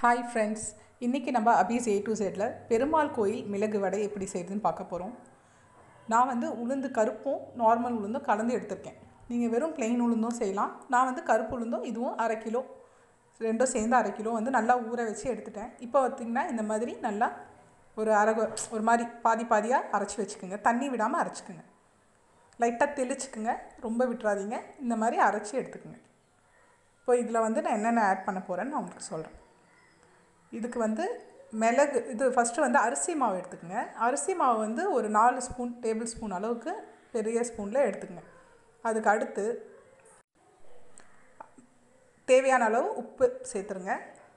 hi friends இன்றைக்கி நம்ம அபீஸ் ஏ டு செட்டில் பெருமாள் கோயில் மிளகு வடை எப்படி செய்யுதுன்னு பார்க்க போகிறோம் நான் வந்து உளுந்து கருப்பும் நார்மல் உளுந்தும் கலந்து எடுத்திருக்கேன் நீங்கள் வெறும் plain உளுந்தும் செய்யலாம் நான் வந்து கருப்பு உளுந்தும் இதுவும் அரை கிலோ ரெண்டும் சேர்ந்து அரை கிலோ வந்து நல்லா ஊற வச்சு எடுத்துட்டேன் இப்போ பார்த்திங்கன்னா இந்த மாதிரி நல்லா ஒரு அரை கொ- ஒரு மாதிரி பாதி பாதியாக அரைச்சி வச்சுக்கோங்க தண்ணி விடாமல் அரைச்சிக்கோங்க லைட்டாக தெளிச்சுக்குங்க ரொம்ப விட்டுறாதீங்க இந்த மாதிரி அரைச்சி எடுத்துக்கோங்க இப்போ இதில் வந்து நான் என்னென்ன ஆட் பண்ண போகிறேன்னு நான் உங்களுக்கு சொல்கிறேன் இதுக்கு வந்து மிளகு இது ஃபஸ்ட்டு வந்து அரிசி மாவு எடுத்துக்கோங்க அரிசி மாவு வந்து ஒரு நாலு ஸ்பூன் டேபிள் ஸ்பூன் அளவுக்கு பெரிய ஸ்பூனில் எடுத்துக்கங்க அதுக்கு அடுத்து தேவையான அளவு உப்பு சேர்த்துருங்க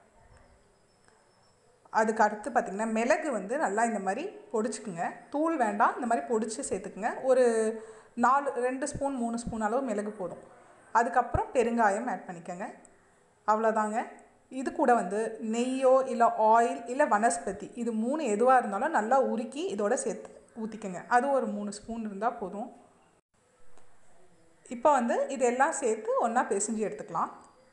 அதுக்கு அடுத்து பார்த்திங்கன்னா மிளகு வந்து நல்லா இந்த மாதிரி பொடிச்சுக்குங்க தூள் வேண்டாம் இந்த மாதிரி பொடிச்சு சேர்த்துக்குங்க ஒரு நாலு ரெண்டு ஸ்பூன் மூணு ஸ்பூன் அளவு மிளகு போதும் அதுக்கப்புறம் பெருங்காயம் ஆட் பண்ணிக்கோங்க அவ்வளோதாங்க இது கூட வந்து நெய்யோ இல்லை ஆயில் இல்லை வனஸ்பதி இது மூணு எதுவாக இருந்தாலும் நல்லா உருக்கி இதோட சேர்த்து ஊற்றிக்கோங்க அது ஒரு மூணு ஸ்பூன் இருந்தால் போதும் இப்போ வந்து இதெல்லாம் சேர்த்து ஒன்றா பிசைஞ்சு எடுத்துக்கலாம்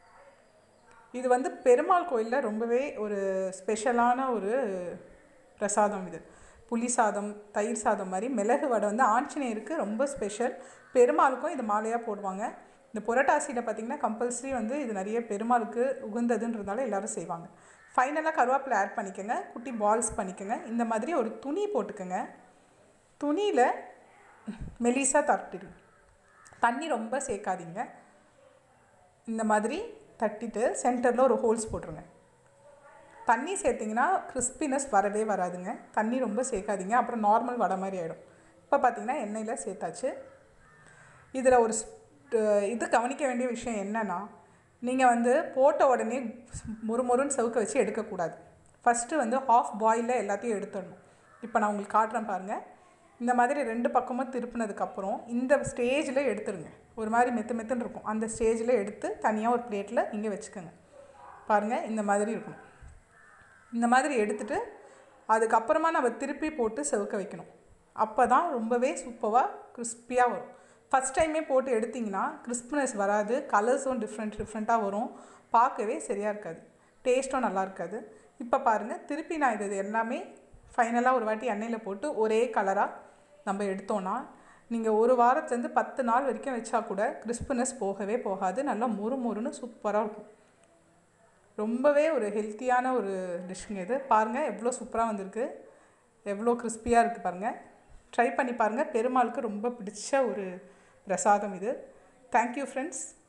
இது வந்து பெருமாள் கோயிலில் ரொம்பவே ஒரு ஸ்பெஷலான ஒரு பிரசாதம் இது புளி சாதம் தயிர் சாதம் மாதிரி மிளகு வடை வந்து ஆஞ்சநேயருக்கு ரொம்ப ஸ்பெஷல் பெருமாளுக்கும் இது மாலையாக போடுவாங்க இந்த புரட்டாசியில் பார்த்திங்கன்னா கம்பல்சரி வந்து இது நிறைய பெருமாளுக்கு உகந்ததுன்றதால எல்லாரும் செய்வாங்க ஃபைனலாக கருவேப்பிலை ஆட் பண்ணிக்கோங்க குட்டி பால்ஸ் பண்ணிக்கோங்க இந்த மாதிரி ஒரு துணி போட்டுக்கோங்க துணியில் மெலிசாக தட்டிடுங்க தண்ணி ரொம்ப சேர்க்காதீங்க இந்த மாதிரி தட்டிட்டு சென்டரில் ஒரு ஹோல்ஸ் போட்டுருங்க தண்ணி சேர்த்திங்கன்னா கிறிஸ்பினஸ் வரவே வராதுங்க தண்ணி ரொம்ப சேர்க்காதீங்க அப்புறம் நார்மல் வடை மாதிரி ஆகிடும் இப்போ பார்த்தீங்கன்னா எண்ணெயில் சேர்த்தாச்சு இதில் ஒரு ஸ்- இது கவனிக்க வேண்டிய விஷயம் என்னென்னா நீங்கள் வந்து போட்ட உடனே முறுமுறுன்னு சவுக்க வச்சு எடுக்கக்கூடாது ஃபஸ்ட்டு வந்து ஹாஃப் பாயிலில் எல்லாத்தையும் எடுத்துடணும் இப்போ நான் உங்களுக்கு காட்டுறேன் பாருங்கள் இந்த மாதிரி ரெண்டு பக்கமும் திருப்பினதுக்கப்புறம் இந்த ஸ்டேஜில் எடுத்துருங்க ஒரு மாதிரி மெத்து மெத்துன்னு இருக்கும் அந்த ஸ்டேஜில் எடுத்து தனியாக ஒரு பிளேட்டில் இங்கே வச்சுக்கோங்க பாருங்கள் இந்த மாதிரி இருக்கும் இந்த மாதிரி எடுத்துட்டு அதுக்கப்புறமா நம்ம திருப்பி போட்டு செவுக்க வைக்கணும் அப்போ தான் ரொம்பவே சூப்பராக கிறிஸ்பியாக வரும் ஃபஸ்ட் டைமே போட்டு எடுத்திங்கன்னா கிறிஸ்பினஸ் வராது கலர்ஸும் டிஃப்ரெண்ட் டிஃப்ரெண்ட்டாக வரும் பார்க்கவே சரியாக இருக்காது டேஸ்ட்டும் நல்லா இருக்காது இப்போ பாருங்கள் திருப்பி நான் இது எல்லாமே ஃபைனலாக ஒரு வாட்டி எண்ணெயில் போட்டு ஒரே கலராக நம்ம எடுத்தோன்னா நீங்கள் ஒரு வாரத்துலேருந்து பத்து நாள் வரைக்கும் வச்சா கூட கிறிஸ்பினஸ் போகவே போகாது நல்லா மொறு மொறுன்னு சூப்பராக இருக்கும் ரொம்பவே ஒரு ஹெல்த்தியான ஒரு டிஷ்ஷுங்க இது பாருங்கள் எவ்வளோ சூப்பராக வந்திருக்கு எவ்வளோ கிறிஸ்பியாக இருக்குது பாருங்கள் ட்ரை பண்ணி பாருங்கள் பெருமாளுக்கு ரொம்ப பிடிச்ச ஒரு பிரசாதம் இது தேங்க்யூ ஃப்ரெண்ட்ஸ்